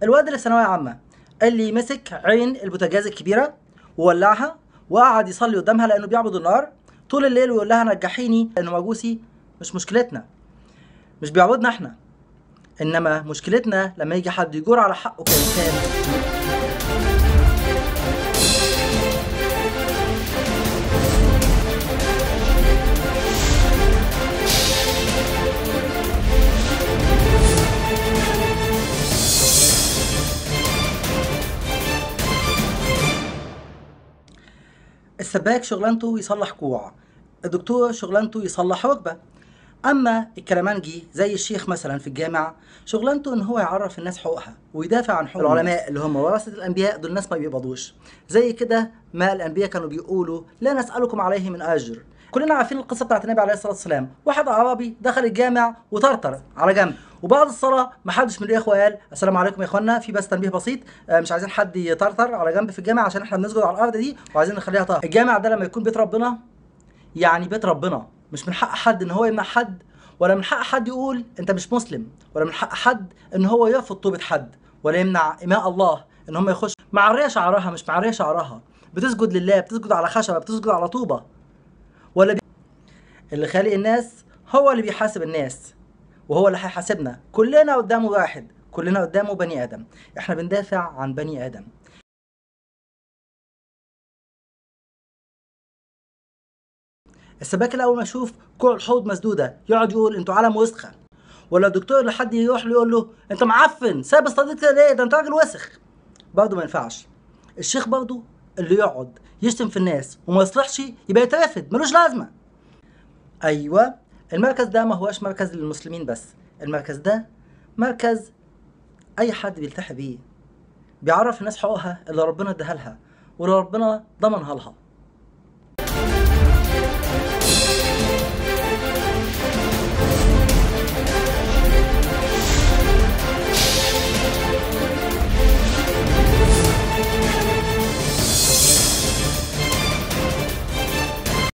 الواد اللي في ثانويه عامه اللي مسك عين البوتاجاز الكبيره وولعها وقعد يصلي قدامها لانه بيعبد النار طول الليل ويقول لها نجحيني لانه مجوسي مش مشكلتنا مش بيعبدنا احنا انما مشكلتنا لما يجي حد يجور على حقه كانسان السباك شغلانته يصلح كوع الدكتور شغلانته يصلح وجبه اما الكلامنجي زي الشيخ مثلا في الجامع شغلانته ان هو يعرف الناس حقوقها ويدافع عن حقوق العلماء اللي هم ورثه الانبياء دول الناس ما بيقبضوش زي كده ما الانبياء كانوا بيقولوا لا نسالكم عليه من اجر كلنا عارفين القصه بتاعت النبي عليه الصلاه والسلام واحد اعرابي دخل الجامع وطرطر على جنب وبعد الصلاه ما حدش من الاخوه قال السلام عليكم يا اخوانا في بس تنبيه بسيط آه، مش عايزين حد يطرطر على جنب في الجامع عشان احنا بنسجد على الارض دي وعايزين نخليها طاهره الجامع ده لما يكون بيت ربنا يعني بيت ربنا مش من حق حد ان هو يمنع حد ولا من حق حد يقول انت مش مسلم ولا من حق حد ان هو يرفض توبه حد ولا يمنع اماء الله ان هم يخش معريه شعرها مش معريه شعرها بتسجد لله بتسجد على خشبه بتسجد على طوبه ولا بي... اللي خالق الناس هو اللي بيحاسب الناس وهو اللي هيحاسبنا كلنا قدامه واحد كلنا قدامه بني ادم احنا بندافع عن بني ادم السباك اللي اول ما يشوف كوع الحوض مسدوده يقعد يقول انتوا عالم وسخه ولا الدكتور اللي حد يروح له يقول له انت معفن سايب الصديق كده ليه ده انت راجل وسخ برضه ما ينفعش الشيخ برضه اللي يقعد يشتم في الناس وما يصلحش يبقى يترفد ملوش لازمه ايوه المركز ده ما هوش مركز للمسلمين بس المركز ده مركز اي حد بيلتحي بيه بيعرف الناس حقوقها اللي ربنا اداها لها واللي ربنا ضمنها لها